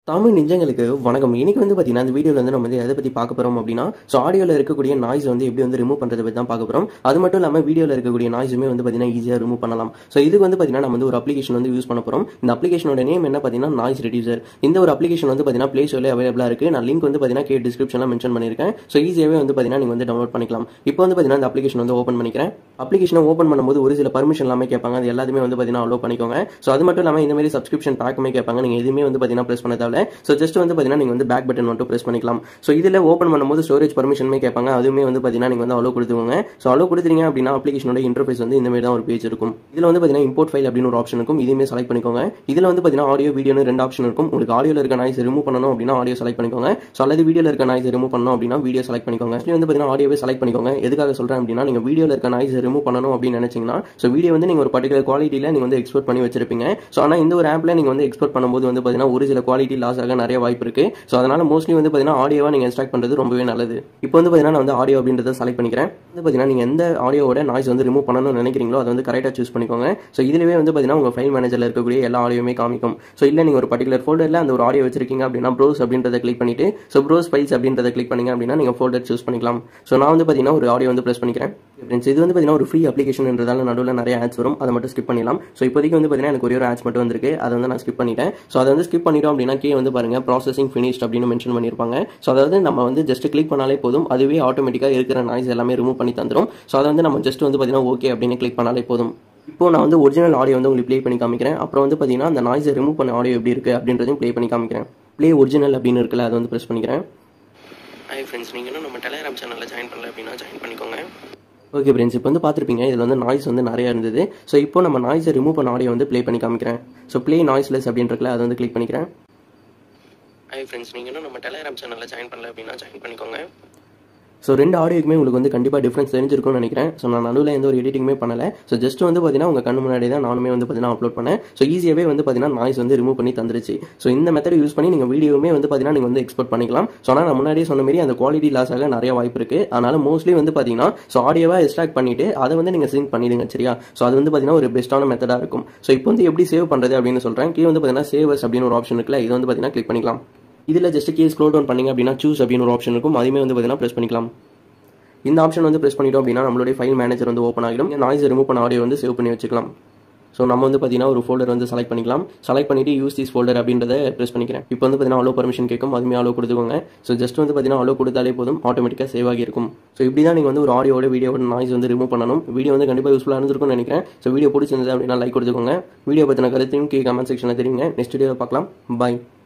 தமிழ் நிஜங்களுக்கு வணக்கம் இன்னைக்கு வந்து பார்த்தீங்கன்னா இந்த வீடியோவில் வந்து நம்ம வந்து எதை பற்றி பார்க்க போகிறோம் அப்படின்னா ஸோ ஆடியோவில் இருக்கக்கூடிய நாய்ஸ் வந்து எப்படி வந்து ரிமூவ் பண்ணுறதை பற்றி தான் பார்க்க போகிறோம் அது மட்டும் இல்லாமல் வீடியோவில் இருக்கக்கூடிய நாய்ஸுமே வந்து பார்த்தீங்கன்னா ஈஸியாக ரிமூவ் பண்ணலாம் ஸோ இதுக்கு வந்து பார்த்தீங்கன்னா நம்ம வந்து ஒரு அப்ளிகேஷன் வந்து யூஸ் பண்ண போகிறோம் இந்த அப்ளிகேஷனோட நேம் என்ன பார்த்தீங்கன்னா நாய்ஸ் ரெடியூசர் இந்த ஒரு அப்ளிகேஷன் வந்து பார்த்தீங்கன்னா ப்ளே ஸ்டோரில் அவைலபிளாக இருக்குது நான் லிங்க் வந்து பார்த்தீங்கன்னா கே டிஸ்கிரிப்ஷனில் மென்ஷன் பண்ணியிருக்கேன் ஸோ ஈஸியாகவே வந்து பார்த்தீங்கன்னா நீங்கள் வந்து டவுன்லோட் பண்ணிக்கலாம் இப்போ வந்து பார்த்தீங்கன்னா இந்த அப்ளிகேஷன் வந்து ஓப்பன் பண்ணிக்கிறேன் அப்ளிகேஷனை ஓப்பன் பண்ணும்போது ஒரு சில பர்மிஷன் எல்லாமே கேட்பாங்க அது எல்லாத்தையுமே வந்து பார்த்தீங்கன்னா அலோவ் பண்ணிக்கோங்க ஸோ அது மட்டும் இல்லாமல் இந்த மாதிரி சப்ஸ்கிரிப்ஷன் பேக்குமே கேட்பாங்க நீங்கள் எதுவுமே வந்து பார்த்தீங்கன்னா ப்ரெஸ் பண்ண தேவை ஸோ ஜஸ்ட் வந்து பார்த்தீங்கன்னா நீங்கள் வந்து பேக் பட்டன் மட்டும் ப்ரெஸ் பண்ணிக்கலாம் ஸோ இதில் ஓப்பன் பண்ணும்போது ஸ்டோரேஜ் பர்மிஷனுமே கேட்பாங்க அதுவுமே வந்து பார்த்தீங்கன்னா நீங்கள் வந்து அலோ கொடுத்துக்கோங்க ஸோ அலோ கொடுத்துறீங்க அப்படின்னா அப்ளிகேஷனோட இன்டர்ஃபேஸ் வந்து இந்த மாதிரி தான் ஒரு பேஜ் இருக்கும் இதில் வந்து பார்த்தீங்கன்னா இம்போர்ட் ஃபைல் அப்படின்னு ஒரு ஆப்ஷன் இருக்கும் இதுவுமே செலக்ட் பண்ணிக்கோங்க இதில் வந்து பார்த்தீங்கன்னா ஆடியோ வீடியோன்னு ரெண்டு ஆப்ஷன் இருக்கும் உங்களுக்கு ஆடியோவில் இருக்க நாய்ஸ் ரிமூவ் பண்ணணும் அப்படின்னா ஆடியோ செலக்ட் பண்ணிக்கோங்க ஸோ அல்லது வீடியோவில் இருக்க நாய்ஸ் ரிமூவ் பண்ணணும் அப்படின்னா வீடியோ செலக்ட் பண்ணிக்கோங்க ஆக்சுவலி வந்து பார்த்தீங்கன்னா ஆடியோவே செலக்ட் பண்ணிக்கோங்க எதுக்காக சொல்கிறேன் அப்படின்னா நீங்கள் வீடியோவில் இருக்க நாய்ஸ் ரிமூவ் பண்ணணும் அப்படின்னு நினைச்சீங்கன்னா ஸோ வீடியோ வந்து நீங்கள் ஒரு பர்டிகுலர் குவாலிட்டியில் நீங்கள் வந்து எக்ஸ்போர்ட் பண்ணி வச்சிருப்பீங்க ஸோ ஆனால் இந்த ஒரு ஆப்பில் நீங்கள் வந்து எக்ஸ்போர்ட் பண்ணும்போது வந்து பார்த்தீங்கன்னா ஒரு சில குவாலிட்டி லாஸ் ஆக நிறைய வாய்ப்பு இருக்கு ஸோ அதனால மோஸ்ட்லி வந்து பார்த்தீங்கன்னா ஆடியோவாக நீங்கள் எக்ஸ்ட்ராக்ட் பண்ணுறது ரொம்பவே நல்லது இப்போ வந்து பார்த்தீங்கன்னா நான் வந்து ஆடியோ அப்படின்றத செலக்ட் பண்ணிக்கிறேன் வந்து பார்த்தீங்கன்னா நீங்கள் எந்த ஆடியோவோட நாய்ஸ் வந்து ரிமூவ் பண்ணணும்னு நினைக்கிறீங்களோ அதை வந்து கரெக்டாக சூஸ் பண்ணிக்கோங்க ஸோ இதுலேயே வந்து பார்த்தீங்கன்னா உங்கள் ஃபைல் மேனேஜரில் இருக்கக்கூடிய எல்லா ஆடியோமே காமிக்கும் ஸோ இல்லை நீங்கள் ஒரு பர்டிகுலர் ஃபோல்டரில் அந்த ஒரு ஆடியோ வச்சிருக்கீங்க அப்படின்னா ப்ரோஸ் அப்படின்றத கிளிக் பண்ணிட்டு ஸோ ப்ரோஸ் ஃபைல்ஸ் அப்படின்றத கிளிக் பண்ணீங்க அப்படின்னா நீங்கள் ஃபோல்டர் சூஸ் பண்ணிக்கலாம் ஸோ நான் வந்து பார்த்தீங்கன்னா ஒரு ஆடியோ வந்து ப்ரெஸ் பண்ணிக்கிறேன் ஃப்ரெண்ட்ஸ் இது வந்து பார்த்தீங்கன்னா ஒரு ஃப்ரீ அப்ளிகேஷன்ன்றதால நடுவில் நிறைய ஆட்ஸ் வரும் அதை மட்டும் ஸ்கிப் பண்ணிடலாம் ஸோ இப்போதைக்கு வந்து பார்த்தீங்கன்னா எனக்கு ஒரே ஒரு ஆட்ஸ் மட்டும் வந்திருக்கு அதை வந்து நான் ஸ்கிப் பண்ணிட்டேன் ஸோ அதை வந்து ஸ்கிப் பண்ணிட்டோம் அப்படின்னா கே வந்து பாருங்க ப்ராசஸிங் ஃபினிஷ்ட் அப்படின்னு மென்ஷன் பண்ணியிருப்பாங்க ஸோ அதாவது நம்ம வந்து ஜஸ்ட் கிளிக் பண்ணாலே போதும் அதுவே ஆட்டோமேட்டிக்காக இருக்கிற நாய்ஸ் எல்லாமே ரிமூவ் பண்ணி தந்துடும் ஸோ அதை வந்து நம்ம ஜஸ்ட் வந்து பார்த்தீங்கன்னா ஓகே அப்படின்னு கிளிக் பண்ணாலே போதும் இப்போ நான் வந்து ஒரிஜினல் ஆடியோ வந்து உங்களுக்கு ப்ளே பண்ணி காமிக்கிறேன் அப்புறம் வந்து பார்த்தீங்கன்னா அந்த நாய்ஸை ரிமூவ் பண்ண ஆடியோ எப்படி இருக்குது அப்படின்றதையும் ப்ளே பண்ணி காமிக்கிறேன் ப்ளே ஒரிஜினல் அப்படின்னு இருக்குல்ல அதை வந்து ப்ரெஸ் பண்ணிக்கிறேன் ஹாய் ஃப்ரெண்ட்ஸ் நீங்களும் நம்ம டெலிகிராம் சேனலில் ஜாயின் பண்ணல அப்படின்னா ஜாயின் பண்ணிக்கோங்க ஓகே ஃப்ரெண்ட்ஸ் இப்போ வந்து பார்த்துருப்பீங்க இதில் வந்து நாய்ஸ் வந்து நிறைய இருந்தது ஸோ இப்போ நம்ம நாய்ஸை ரிமூவ் பண்ண ஆடியோ வந்து ப்ளே பண்ணி காமிக்கிறேன் ஸோ ப்ளே நாய்ஸ்லெஸ் அப்படின்னு இருக்குல்ல அதை வந்து கிளிக் பண்ணிக்கிறேன் ஹாய் ஃப்ரெண்ட்ஸ் நீங்களும் நம்ம டெலிகிராம் சேனலில் ஜாயின் பண்ணல அப்படின்னா ஜாயின் பண்ணிக்கோங்க ஸோ ரெண்டு ஆடியோக்குமே உங்களுக்கு வந்து கண்டிப்பாக டிஃப்ரென்ஸ் தெரிஞ்சிருக்கும்னு நினைக்கிறேன் ஸோ நான் நடுவில் எந்த ஒரு எடிட்டிங்குமே பண்ணலை ஸோ ஜஸ்ட் வந்து பார்த்தீங்கன்னா உங்கள் கண்ணு முன்னாடி தான் நானுமே வந்து பார்த்தீங்கன்னா அப்லோட் பண்ணேன் ஸோ ஈஸியாகவே வந்து பார்த்தீங்கன்னா நாய்ஸ் வந்து ரிமூவ் பண்ணி தந்துருச்சு ஸோ இந்த மெத்தட் யூஸ் பண்ணி நீங்கள் வீடியோவுமே வந்து பார்த்தீங்கன்னா நீங்கள் வந்து எக்ஸ்போர்ட் பண்ணிக்கலாம் ஸோ ஆனால் நான் முன்னாடியே சொன்ன மாதிரி அந்த குவாலிட்டி லாஸ் ஆக நிறைய வாய்ப்பு இருக்குது அதனால மோஸ்ட்லி வந்து பார்த்தீங்கன்னா ஸோ ஆடியோவாக எக்ஸ்ட்ராக்ட் பண்ணிட்டு அதை வந்து நீங்கள் சிங்க் பண்ணிடுங்க சரியா ஸோ அது வந்து பார்த்தீங்கன்னா ஒரு பெஸ்ட்டான மெத்தடாக இருக்கும் ஸோ இப்போ வந்து எப்படி சேவ் பண்ணுறது அப்படின்னு சொல்கிறேன் கீழே வந்து பார்த்தீங்கன்னா சேவர்ஸ் அப்படின்னு ஒரு ஆப்ஷன் இருக்குல்ல இது வந்து பார்த்தீங்கன்னா கிளிக் பண்ணிக்கலாம் இதில் ஜஸ்ட் கீழே ஸ்க்ரோல் டவுன் பண்ணிங்க அப்படின்னா சூஸ் அப்படின்னு ஒரு ஆப்ஷன் இருக்கும் அதுவுமே வந்து பார்த்தீங்கன்னா ப்ரெஸ் பண்ணிக்கலாம் இந்த ஆப்ஷன் வந்து ப்ரெஸ் பண்ணிட்டோம் அப்படின்னா நம்மளுடைய ஃபைல் மேனேஜர் வந்து ஓப்பன் ஆகிடும் நாய்ஸ் ரிமூவ் பண்ண ஆடியோ வந்து சேவ் பண்ணி வச்சுக்கலாம் ஸோ நம்ம வந்து பார்த்தீங்கன்னா ஒரு ஃபோல்டர் வந்து செலக்ட் பண்ணிக்கலாம் செலக்ட் பண்ணிட்டு யூஸ் திஸ் ஃபோல்டர் அப்படின்றத ப்ரெஸ் பண்ணிக்கிறேன் இப்போ வந்து பார்த்தீங்கன்னா அலோ பர்மிஷன் கேட்கும் அதுவுமே அலோ கொடுத்துக்கோங்க ஸோ ஜஸ்ட் வந்து பார்த்தீங்கன்னா அலோ கொடுத்தாலே போதும் ஆட்டோமேட்டிக்காக சேவ் ஆகியிருக்கும் ஸோ இப்படி தான் நீங்கள் வந்து ஒரு ஆடியோட வீடியோட நாய்ஸ் வந்து ரிமூவ் பண்ணணும் வீடியோ வந்து கண்டிப்பாக யூஸ்ஃபுல்லாக இருந்திருக்கும்னு நினைக்கிறேன் ஸோ வீடியோ பிடிச்சிருந்தது அப்படின்னா லைக் கொடுத்துக்கோங்க வீடியோ பற்றின கருத்தையும் கீழே கமெண்ட் செக்ஷனில் தெரியுங்க நெக்ஸ்ட் வீடியோவில் பார்க்கலாம் பாய்